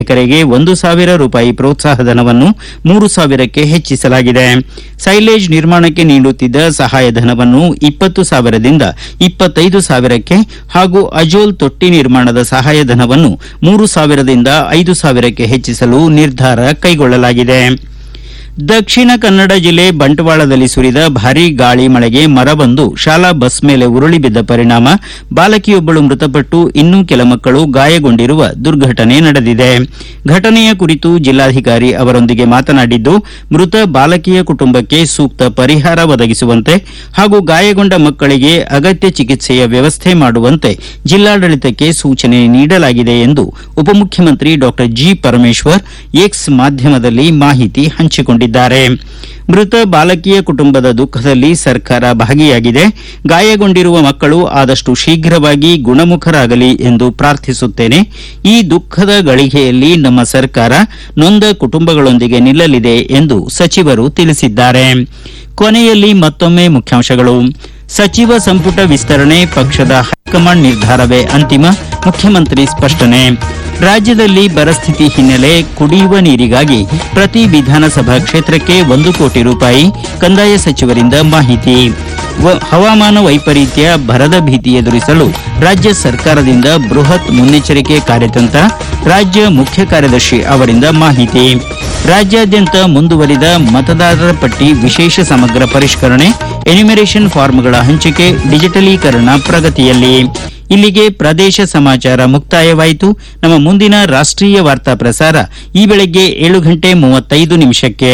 ಎಕರೆಗೆ ಒಂದು ಸಾವಿರ ರೂಪಾಯಿ ಪ್ರೋತ್ಸಾಹಧನವನ್ನು ಮೂರು ಸಾವಿರಕ್ಕೆ ಹೆಚ್ಚಿಸಲಾಗಿದೆ ಸೈಲೇಜ್ ನಿರ್ಮಾಣಕ್ಕೆ ನೀಡುತ್ತಿದ್ದ ಸಹಾಯಧನವನ್ನು ಇಪ್ಪತ್ತು ಸಾವಿರದಿಂದ ಇಪ್ಪತ್ತೈದು ಸಾವಿರಕ್ಕೆ ಹಾಗೂ ಅಜೋಲ್ ತೊಟ್ಟಿ ನಿರ್ಮಾಣದ ಸಹಾಯಧನವನ್ನು ಮೂರು ಸಾವಿರದಿಂದ ಐದು ಸಾವಿರಕ್ಕೆ ಹೆಚ್ಚಿಸಲು ನಿರ್ಧಾರ ಕೈಗೊಳ್ಳಲಾಗಿದೆ ದಕ್ಷಿಣ ಕನ್ನಡ ಜಿಲ್ಲೆ ಬಂಟ್ವಾಳದಲ್ಲಿ ಸುರಿದ ಭಾರೀ ಗಾಳಿ ಮಳೆಗೆ ಮರವೊಂದು ಶಾಲಾ ಬಸ್ ಮೇಲೆ ಉರುಳಿ ಬಿದ್ದ ಪರಿಣಾಮ ಬಾಲಕಿಯೊಬ್ಬಳು ಮೃತಪಟ್ಟು ಇನ್ನೂ ಕೆಲ ಮಕ್ಕಳು ಗಾಯಗೊಂಡಿರುವ ದುರ್ಘಟನೆ ನಡೆದಿದೆ ಘಟನೆಯ ಕುರಿತು ಜಿಲ್ಲಾಧಿಕಾರಿ ಅವರೊಂದಿಗೆ ಮಾತನಾಡಿದ್ದು ಮೃತ ಬಾಲಕಿಯ ಕುಟುಂಬಕ್ಕೆ ಸೂಕ್ತ ಪರಿಹಾರ ಒದಗಿಸುವಂತೆ ಹಾಗೂ ಗಾಯಗೊಂಡ ಮಕ್ಕಳಿಗೆ ಅಗತ್ಯ ಚಿಕಿತ್ಸೆಯ ವ್ಯವಸ್ಥೆ ಮಾಡುವಂತೆ ಜಿಲ್ಲಾಡಳಿತಕ್ಕೆ ಸೂಚನೆ ನೀಡಲಾಗಿದೆ ಎಂದು ಉಪಮುಖ್ಯಮಂತ್ರಿ ಡಾ ಜಿ ಪರಮೇಶ್ವರ್ ಎಕ್ಸ್ ಮಾಧ್ಯಮದಲ್ಲಿ ಮಾಹಿತಿ ಹಂಚಿಕೊಂಡಿದ್ದಾರೆ ಮೃತ ಬಾಲಕಿಯ ಕುಟುಂಬದ ದುಃಖದಲ್ಲಿ ಸರ್ಕಾರ ಭಾಗಿಯಾಗಿದೆ ಗಾಯಗೊಂಡಿರುವ ಮಕ್ಕಳು ಆದಷ್ಟು ಶೀಘ್ರವಾಗಿ ಗುಣಮುಖರಾಗಲಿ ಎಂದು ಪ್ರಾರ್ಥಿಸುತ್ತೇನೆ ಈ ದುಃಖದ ಗಳಿಗೆಯಲ್ಲಿ ನಮ್ಮ ಸರ್ಕಾರ ನೊಂದ ಕುಟುಂಬಗಳೊಂದಿಗೆ ನಿಲ್ಲಲಿದೆ ಎಂದು ಸಚಿವರು ತಿಳಿಸಿದ್ದಾರೆ ಕೊನೆಯಲ್ಲಿ ಮತ್ತೊಮ್ಮೆ ಮುಖ್ಯಾಂಶಗಳು ಸಚಿವ ಸಂಪುಟ ವಿಸ್ತರಣೆ ಪಕ್ಷದ ಹೈಕಮಾಂಡ್ ನಿರ್ಧಾರವೇ ಅಂತಿಮ ಮುಖ್ಯಮಂತ್ರಿ ಸ್ಪಷ್ಟನೆ ರಾಜ್ಯದಲ್ಲಿ ಬರಸ್ಥಿತಿ ಹಿನ್ನೆಲೆ ಕುಡಿಯುವ ನೀರಿಗಾಗಿ ಪ್ರತಿ ವಿಧಾನಸಭಾ ಕ್ಷೇತ್ರಕ್ಕೆ ಒಂದು ಕೋಟಿ ರೂಪಾಯಿ ಕಂದಾಯ ಸಚಿವರಿಂದ ಮಾಹಿತಿ ವ- ಹವಾಮಾನ ವೈಪರೀತ್ಯ ಬರದ ಭೀತಿ ಎದುರಿಸಲು ರಾಜ್ಯ ಸರ್ಕಾರದಿಂದ ಬೃಹತ್ ಮುನ್ನೆಚ್ಚರಿಕೆ ಕಾರ್ಯತಂತ್ರ ರಾಜ್ಯ ಮುಖ್ಯ ಕಾರ್ಯದರ್ಶಿ ಅವರಿಂದ ಮಾಹಿತಿ ರಾಜ್ಯಾದ್ಯಂತ ಮುಂದುವರಿದ ಮತದಾರರ ಪಟ್ಟಿ ವಿಶೇಷ ಸಮಗ್ರ ಪರಿಷ್ಕರಣೆ ಎನ್ಯುಮರೇಷನ್ ಫಾರ್ಮ್ಗಳ ಹಂಚಿಕೆ ಡಿಜಿಟಲೀಕರಣ ಪ್ರಗತಿಯಲ್ಲಿ ಇಲ್ಲಿಗೆ ಪ್ರದೇಶ ಸಮಾಚಾರ ಮುಕ್ತಾಯವಾಯಿತು ನಮ್ಮ ಮುಂದಿನ ರಾಷ್ಟ್ರೀಯ ವಾರ್ತಾ ಪ್ರಸಾರ ಈ ಬೆಳಗ್ಗೆ ಏಳು ಗಂಟೆ ಮೂವತ್ತೈದು ನಿಮಿಷಕ್ಕೆ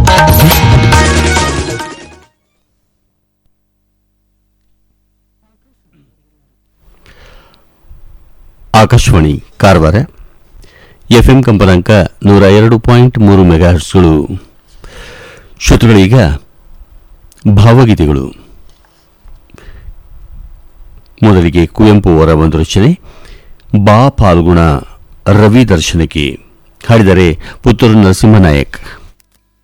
ಆಕಾಶವಾಣಿ ಕಾರವಾರ ಎಫ್ಎಂ ಕಂಪನಾಂಕ ನೂರ ಎರಡು ಪಾಯಿಂಟ್ ಮೂರು ಮೆಗಾಹರ್ಸ್ಗಳು ಶ್ರೋತೃಗಳೀಗ ಭಾವಗೀತೆಗಳು ಮೊದಲಿಗೆ ಕುವೆಂಪು ಅವರ ಒಂದು ರಚನೆ ಬಾ ಪಾಲ್ಗುಣ ರವಿ ದರ್ಶನಕ್ಕೆ ಹಾಡಿದರೆ ಪುತ್ತೂರು ನರಸಿಂಹನಾಯಕ್